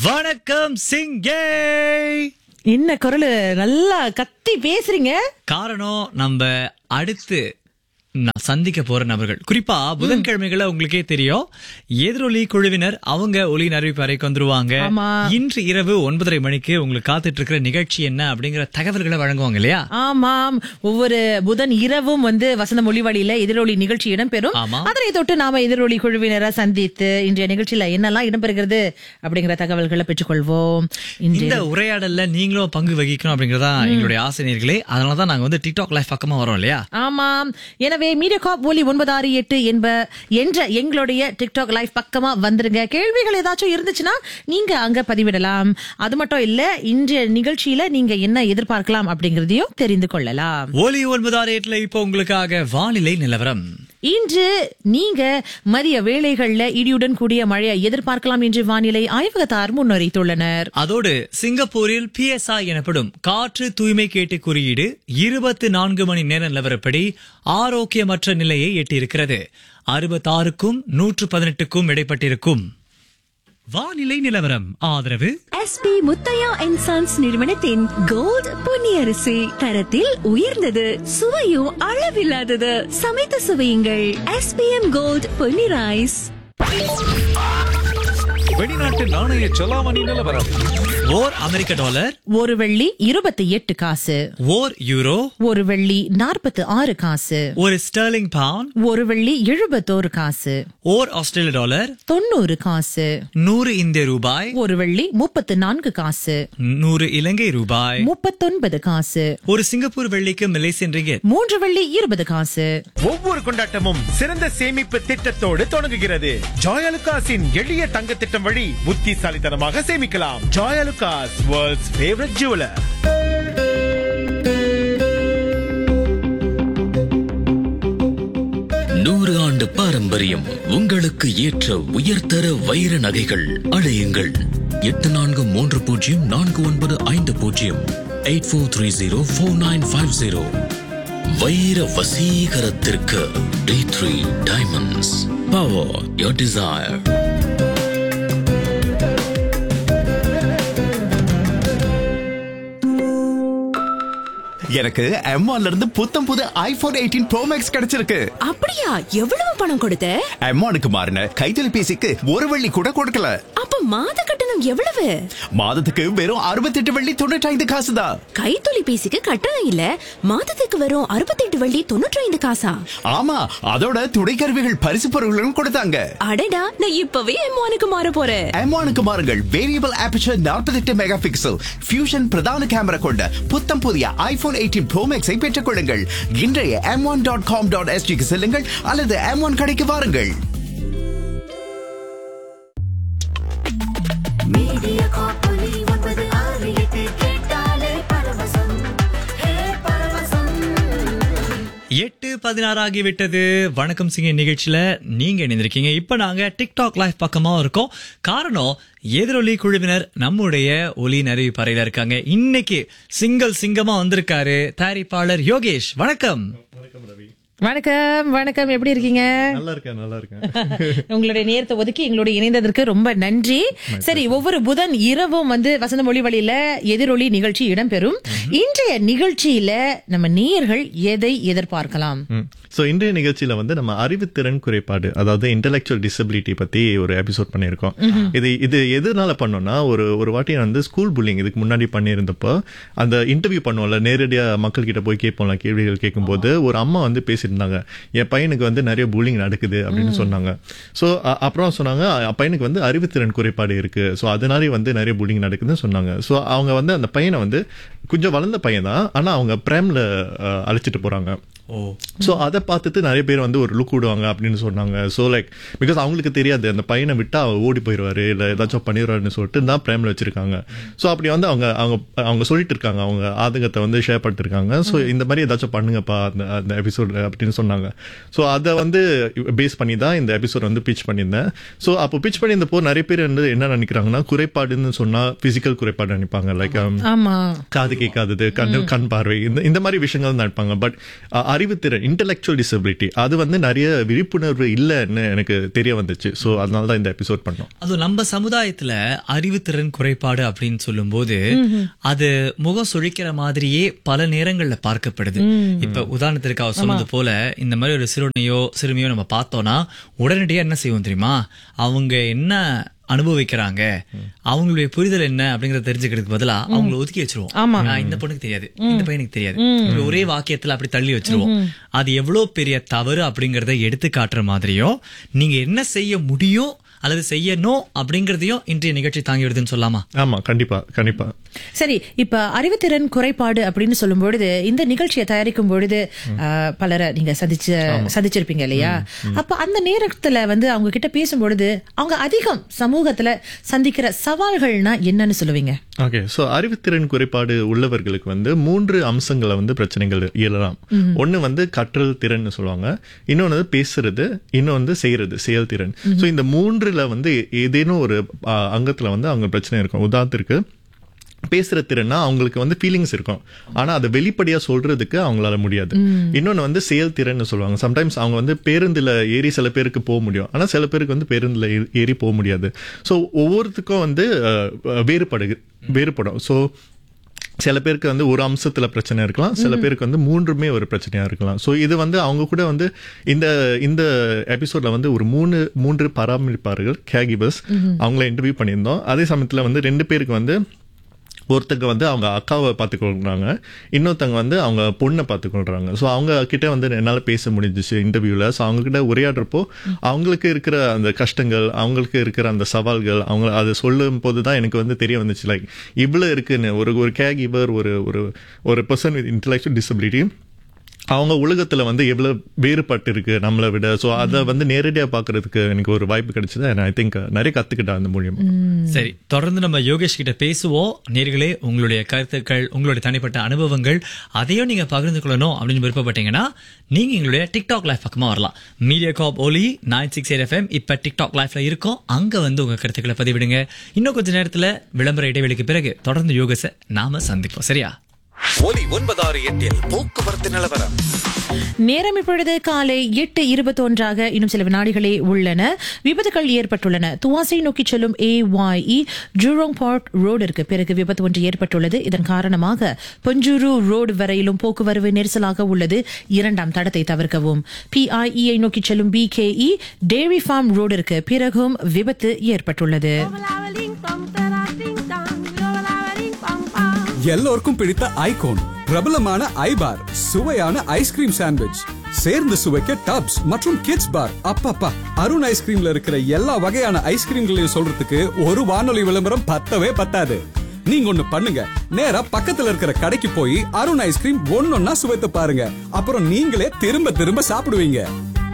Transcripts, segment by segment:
வணக்கம் சிங்கே என்ன குரல் நல்லா கத்தி பேசுறீங்க காரணம் நம்ம அடுத்து நான் சந்திக்க போற நபர்கள் குறிப்பா புதன்கிழமைகளை உங்களுக்கே தெரியும் எதிரொலி குழுவினர் அவங்க ஒலி அறிவிப்பு அறைக்கு வந்துருவாங்க ஆமா. இன்று இரவு ஒன்பதரை மணிக்கு உங்களுக்கு காத்துட்டு இருக்கிற நிகழ்ச்சி என்ன அப்படிங்கிற தகவல்களை வழங்குவாங்க இல்லையா ஆமாம் ஒவ்வொரு புதன் இரவும் வந்து வசந்த மொழிவழியில எதிரொலி நிகழ்ச்சி இடம்பெறும் ஆமா. அதனை தொட்டு நாம எதிரொலி குழுவினரை சந்தித்து இன்றைய நிகழ்ச்சியில என்னெல்லாம் இடம்பெறுகிறது அப்படிங்கிற தகவல்களை பெற்றுக்கொள்வோம் இன்று இந்த உரையாடல்ல நீங்களும் பங்கு வகிக்கணும் அப்படிங்கறதா எங்களுடைய ஆசிரியர்களே அதனாலதான் நாங்க வந்து டிக்டாக் லைஃப் பக்கமா வரோம் இல்லையா ஆமாம் எனவே மீடியா காப் ஒலி ஒன்பது ஆறு எட்டு என்ப என்ற எங்களுடைய டிக்டாக் லைவ் பக்கமா வந்துருங்க கேள்விகள் ஏதாச்சும் இருந்துச்சுன்னா நீங்க அங்க பதிவிடலாம் அது மட்டும் இல்ல இன்றைய நிகழ்ச்சியில நீங்க என்ன எதிர்பார்க்கலாம் அப்படிங்கறதையும் தெரிந்து கொள்ளலாம் ஒலி ஒன்பதாறு எட்டுல இப்போ உங்களுக்காக வானிலை நிலவரம் இன்று நீங்க மதிய வேளைகள்ல இடியுடன் கூடிய மழையை எதிர்பார்க்கலாம் என்று வானிலை ஆய்வகத்தார் முன்னறித்துள்ளனர் அதோடு சிங்கப்பூரில் பிஎஸ்ஐ எனப்படும் காற்று தூய்மை கேட்டு குறியீடு இருபத்தி நான்கு மணி நேர நிலவரப்படி ஆரோக்கியமற்ற நிலையை எட்டியிருக்கிறது அறுபத்தாறுக்கும் நூற்று பதினெட்டுக்கும் இடைப்பட்டிருக்கும் வானிலை நிலவரம் ஆதரவு எஸ்பி முத்தையா அண்ட் சன்ஸ் நிறுவனத்தின் கோல்ட் பொன்னியரிசி தரத்தில் உயர்ந்தது சுவையும் அளவில்லாதது சமைத்து சுவையுங்கள் எஸ்பிஎம் கோல்ட் பொன்னி ரைஸ் வெளிநாட்டு நாணய செலாவணி நிலவரம் ஓர் அமெரிக்க டாலர் ஒரு வெள்ளி இருபத்தி எட்டு காசு ஓர் யூரோ ஒரு வெள்ளி நாற்பத்தி ஆறு காசு ஒரு ஸ்டர்லிங் பவுண்ட் ஒரு வெள்ளி எழுபத்தோரு காசு ஓர் ஆஸ்திரேலிய டாலர் தொண்ணூறு காசு நூறு இந்திய ரூபாய் ஒரு வெள்ளி முப்பத்து நான்கு காசு நூறு இலங்கை ரூபாய் முப்பத்தொன்பது காசு ஒரு சிங்கப்பூர் வெள்ளிக்கு மலேசியன் ரிங்கெட் மூன்று வெள்ளி இருபது காசு ஒவ்வொரு கொண்டாட்டமும் சிறந்த சேமிப்பு திட்டத்தோடு தொடங்குகிறது ஜாயலுகாஸின் எளிய தங்க திட்டம் வழி புத்திசாலித்தனமாக சேமிக்கலாம் ஜாயலுகாஸ் வேர்ல்ட்ஸ் ஃபேவரட் ஜுவலர் நூறு ஆண்டு பாரம்பரியம் உங்களுக்கு ஏற்ற உயர்தர வைர நகைகள் அழையுங்கள் எட்டு நான்கு மூன்று பூஜ்ஜியம் நான்கு ஒன்பது ஐந்து பூஜ்ஜியம் eight four three zero four nine five zero வைர வசீகரத்திற்கு T three diamonds power your desire எனக்கு M1 ல இருந்து புத்தம் புது ஐபோன் எயிட்டீன் ப்ரோ மேக்ஸ் கிடைச்சிருக்கு அப்படியா எவ்வளவு பணம் கொடுத்த M1க்கு மாறின கைத்தொலைபேசிக்கு ஒரு வெள்ளி கூட கொடுக்கல அப்ப மாத கட்டணம் எவ்வளவு மாதத்துக்கு வெறும் 68 வெள்ளி தொண்ணூற்றி ஐந்து காசு தான் கைத்தொலைபேசிக்கு கட்டணம் இல்ல மாதத்துக்கு வரும் அறுபத்தெட்டு வள்ளி தொண்ணூற்றி ஐந்து காசா ஆமா அதோட துணை கருவிகள் பரிசு பொருட்களும் கொடுத்தாங்க அடடா நான் இப்பவே எம்மானுக்கு மாற போறேன் M1க்கு மாறுங்கள் variable aperture 48 megapixel fusion பிரதான கேமரா கொண்ட புத்தம் புதிய ஐபோன் எயிட்டீன் ப்ரோ மேக்ஸை பெற்றுக் கொள்ளுங்கள் இன்றைய M one dot com dot எஸ்டிக்கு செல்லுங்கள் அல்லது எம் ஒன் கடைக்கு வாருங்கள் எட்டு பதினாறு ஆகிவிட்டது வணக்கம் சிங்க நிகழ்ச்சியில நீங்க இணைந்திருக்கீங்க இப்ப நாங்க டிக்டாக் லைவ் பக்கமா இருக்கோம் காரணம் எதிரொலி குழுவினர் நம்முடைய ஒலி நிறைவு பறையில இருக்காங்க இன்னைக்கு சிங்கிள் சிங்கமா வந்திருக்காரு தயாரிப்பாளர் யோகேஷ் வணக்கம் வணக்கம் வணக்கம் எப்படி இருக்கீங்க நல்லா இருக்கேன் நல்லா இருக்கேன் உங்களுடைய நேரத்தை ஒதுக்கி எங்களோட இணைந்ததற்கு ரொம்ப நன்றி சரி ஒவ்வொரு புதன் இரவும் வந்து வசந்த மொழி வழியில எதிரொலி நிகழ்ச்சி இடம்பெறும் இன்றைய நிகழ்ச்சியில நம்ம நேயர்கள் எதை எதிர்பார்க்கலாம் ஸோ இன்றைய நிகழ்ச்சியில வந்து நம்ம அறிவுத்திறன் குறைபாடு அதாவது இன்டெலெக்சுவல் டிசபிலிட்டி பத்தி ஒரு எபிசோட் பண்ணியிருக்கோம் இது இது எதனால பண்ணோம்னா ஒரு ஒரு வாட்டி வந்து ஸ்கூல் புல்லிங் இதுக்கு முன்னாடி பண்ணியிருந்தப்போ அந்த இன்டர்வியூ பண்ணுவோம்ல நேரடியா மக்கள் கிட்ட போய் கேட்போம்ல கேள்விகள் கேட்கும்போது ஒரு அம்மா வந்து பேசியிருந்தாங்க என் பையனுக்கு வந்து நிறைய புல்லிங் நடக்குது அப்படின்னு சொன்னாங்க ஸோ அப்புறம் சொன்னாங்க அ- பையனுக்கு வந்து அறிவுத்திறன் குறைபாடு இருக்கு ஸோ அதனாலே வந்து நிறைய புல்லிங் நடக்குதுன்னு சொன்னாங்க ஸோ அவங்க வந்து அந்த பையனை வந்து கொஞ்சம் வளர்ந்த பையன் தான் ஆனா அவங்க பிரேம்ல அஹ், அழைச்சிட்டு போறாங்க ஓ ஸோ அதை பார்த்துட்டு நிறைய பேர் வந்து ஒரு லுக் விடுவாங்க அப்படின்னு சொன்னாங்க ஸோ லைக் பிகாஸ் அவங்களுக்கு தெரியாது அந்த பையனை விட்டா அவர் ஓடி போயிடுவாரு இல்லை ஏதாச்சும் பண்ணிடுவாருன்னு சொல்லிட்டு தான் பிரேமில் வச்சிருக்காங்க ஸோ அப்படி வந்து அவங்க அவங்க அவங்க சொல்லிட்டு இருக்காங்க அவங்க ஆதங்கத்தை வந்து ஷேர் பண்ணிட்டு இருக்காங்க ஸோ இந்த மாதிரி ஏதாச்சும் பண்ணுங்கப்பா அந்த அந்த எபிசோட் அப்படின்னு சொன்னாங்க ஸோ அதை வந்து பேஸ் பண்ணி தான் இந்த எபிசோட் வந்து பிச் பண்ணியிருந்தேன் ஸோ அப்போ பிச் பண்ணியிருந்தப்போ நிறைய பேர் வந்து என்ன நினைக்கிறாங்கன்னா குறைபாடுன்னு சொன்னா பிசிக்கல் குறைபாடு நினைப்பாங்க லைக் ஆமா காது கேட்காதது கண் கண் பார்வை இந்த இந்த மாதிரி விஷயங்கள் தான் நினைப்பாங்க பட் அறிவுத்திறன் இன்டெலெக்சுவல் டிசபிலிட்டி அது வந்து நிறைய விழிப்புணர்வு இல்லைன்னு எனக்கு தெரிய வந்துச்சு ஸோ அதனால தான் இந்த எபிசோட் பண்ணோம் அதுவும் நம்ம சமுதாயத்துல அறிவுத்திறன் குறைபாடு அப்படின்னு சொல்லும்போது அது முகம் சுழிக்கிற மாதிரியே பல நேரங்கள்ல பார்க்கப்படுது இப்ப உதாரணத்திற்கு அவர் சொன்னது போல இந்த மாதிரி ஒரு சிறுவனையோ சிறுமியோ நம்ம பார்த்தோம்னா உடனடியா என்ன செய்வோம் தெரியுமா அவங்க என்ன அனுபவிக்கிறாங்க அவங்களுடைய புரிதல் என்ன அப்படிங்கறத தெரிஞ்சுக்கிறதுக்கு பதிலா அவங்கள ஒதுக்கி வச்சிருவோம் ஆமா. நான் இந்த பொண்ணுக்கு தெரியாது இந்த பையனுக்கு தெரியாது இப்படி ஒரே வாக்கியத்துல அப்படி தள்ளி வச்சிருவோம் அது எவ்வளவு பெரிய தவறு அப்படிங்கறத எடுத்து காட்டுற மாதிரியும் நீங்க என்ன செய்ய முடியும் அல்லது செய்யணும் அப்படிங்கறதையும் இன்றைய நிகழ்ச்சி தாங்கி விடுதுன்னு சொல்லாமா ஆமா கண்டிப்பா கண்டிப்பா சரி இப்ப அறிவுத்திறன் குறைபாடு அப்படின்னு சொல்லும் பொழுது இந்த நிகழ்ச்சியை தயாரிக்கும் பொழுது ஆஹ், பலரை நீங்க சந்திச்சு சந்திச்சிருப்பீங்க இல்லையா அப்ப அந்த நேரத்துல வந்து அவங்க கிட்ட பேசும்பொழுது அவங்க அதிகம் சமூகத்துல சந்திக்கிற சவால்கள்னா என்னன்னு சொல்லுவீங்க ஓகே ஸோ அறிவுத்திறன் குறைபாடு உள்ளவர்களுக்கு வந்து மூன்று அம்சங்களை வந்து பிரச்சனைகள் இயலலாம் ஒன்று வந்து கற்றல் திறன்னு சொல்லுவாங்க இன்னொன்று வந்து பேசுறது இன்னொன்று வந்து செய்யறது செயல்திறன் ஸோ இந்த மூன்றுல வந்து ஏதேனும் ஒரு ஆ, அங்கத்துல வந்து அவங்க பிரச்சனை இருக்கும் உதாரணத்திற்கு பேசுற திறன்னா அவங்களுக்கு வந்து ஃபீலிங்ஸ் இருக்கும் ஆனா அதை வெளிப்படையா சொல்றதுக்கு அவங்களால முடியாது இன்னொன்னு வந்து செயல்திறன்னு சொல்லுவாங்க சம்டைம்ஸ் அவங்க வந்து பேருந்துல ஏறி சில பேருக்கு போக முடியும் ஆனா சில பேருக்கு வந்து பேருந்துல ஏறி- ஏறி போக முடியாது ஸோ ஒவ்வொருத்துக்கும் வந்து அஹ், வேறுபடு வேறுபடும் ஸோ சில பேருக்கு வந்து ஒரு அம்சத்துல பிரச்சனை இருக்கலாம் சில பேருக்கு வந்து மூன்றுமே ஒரு பிரச்சனையா இருக்கலாம் ஸோ இது வந்து அவங்க கூட வந்து இந்த இந்த எபிசோட்ல வந்து ஒரு மூணு மூன்று பராமரிப்பார்கள் கேகிபஸ் அவங்கள இன்டர்வியூ பண்ணியிருந்தோம் அதே சமயத்துல வந்து ரெண்டு பேருக்கு வந்து ஒருத்தங்க வந்து அவங்க அக்காவை பார்த்துக்கொள்றாங்க இன்னொருத்தங்க வந்து அவங்க பொண்ணை பார்த்துக்கொள்றாங்க ஸோ அவங்க கிட்ட வந்து என்னால் பேச முடிஞ்சிச்சு இன்டர்வியூவில் ஸோ அவங்க கிட்ட உரையாடுறப்போ அவங்களுக்கு இருக்கிற அந்த கஷ்டங்கள் அவங்களுக்கு இருக்கிற அந்த சவால்கள் அவங்க அதை சொல்லும் போது தான் எனக்கு வந்து தெரிய வந்துச்சு லைக் இவ்வளோ இருக்குன்னு ஒரு ஒரு கேக் இவர் ஒரு ஒரு ஒரு பர்சன் வித் இன்டலெக்சுவல் டிசபிலிட்டி அவங்க உலகத்துல வந்து எவ்வளவு வேறுபட்டு இருக்கு நம்மளை விட ஸோ அதை வந்து நேரடியாக பார்க்கறதுக்கு எனக்கு ஒரு வாய்ப்பு கிடைச்சது ஐ திங்க் நிறைய கத்துக்கிட்டேன் அந்த மூலியமா சரி தொடர்ந்து நம்ம யோகேஷ் கிட்ட பேசுவோம் நேர்களே உங்களுடைய கருத்துக்கள் உங்களுடைய தனிப்பட்ட அனுபவங்கள் அதையும் நீங்க பகிர்ந்து கொள்ளணும் அப்படின்னு விருப்பப்பட்டீங்கன்னா நீங்க எங்களுடைய டிக்டாக் லைஃப் பக்கமா வரலாம் Mediacorp Oli nine six eight FM இப்ப டிக்டாக் லைஃப்ல இருக்கும் அங்க வந்து உங்க கருத்துக்களை பதிவிடுங்க இன்னும் கொஞ்ச நேரத்துல விளம்பர இடைவெளிக்கு பிறகு தொடர்ந்து யோகஸை நாம சந்திப்போம் சரியா ஒலி ஒன்பதாறு எட்டில் போக்குவரத்து நிலவரம் நேரம் இப்பொழுது காலை எட்டு இருபத்தொன்றாக இன்னும் சில வினாடிகளே உள்ளன விபத்துகள் ஏற்பட்டுள்ளன துவாசை நோக்கி செல்லும் ஏ ஒய் ஜூரோங் பார்ட் ரோடிற்கு பிறகு விபத்து ஒன்று ஏற்பட்டுள்ளது இதன் காரணமாக பொஞ்சூரு ரோடு வரையிலும் போக்குவரவு நெரிசலாக உள்ளது இரண்டாம் தடத்தை தவிர்க்கவும் பிஐஇஐ நோக்கி செல்லும் பிகேஇ டேரி ஃபார்ம் ரோடிற்கு பிறகும் விபத்து ஏற்பட்டுள்ளது எல்லோருக்கும் பிடித்த ஐகோன் பிரபலமான ஐபார் சுவையான ஐஸ்கிரீம் சாண்ட்விச் சேர்ந்து சுவைக்க டப்ஸ் மற்றும் கிட்ஸ் பார் அப்பப்பா அருண் ஐஸ்கிரீம்ல இருக்கிற எல்லா வகையான ஐஸ்கிரீம்களையும் சொல்றதுக்கு ஒரு வானொலி விளம்பரம் பத்தவே பத்தாது நீங்க ஒண்ணு பண்ணுங்க நேரா பக்கத்துல இருக்கிற கடைக்கு போய் அருண் ஐஸ்கிரீம் ஒன்னொன்னா சுவைத்து பாருங்க அப்புறம் நீங்களே திரும்ப திரும்ப சாப்பிடுவீங்க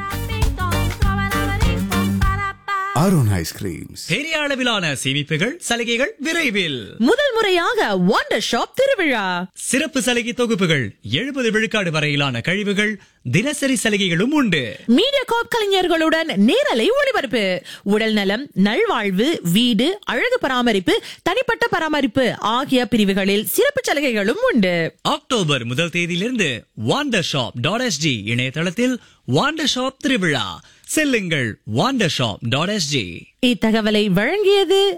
அருண் ஐஸ்கிரீம்ஸ் பெரிய அளவிலான சேமிப்புகள் சலுகைகள் விரைவில் முதல் முறையாக ஒண்டர் ஷாப் திருவிழா சிறப்பு சலுகை தொகுப்புகள் எழுபது விழுக்காடு வரையிலான கழிவுகள் தினசரி சலுகைகளும் உண்டு மீடியா காப் கலைஞர்களுடன் நேரலை ஒளிபரப்பு உடல் நலம் நல்வாழ்வு வீடு அழகு பராமரிப்பு தனிப்பட்ட பராமரிப்பு ஆகிய பிரிவுகளில் சிறப்பு சலுகைகளும் உண்டு அக்டோபர் முதல் தேதியிலிருந்து வாண்டர் ஷாப் டாட் எஸ்ஜி இணையதளத்தில் வாண்டர் ஷாப் திருவிழா செல்லுங்கள் வாண்டர் ஷாப் டாட் எஸ்ஜி இத்தகவலை வழங்கியது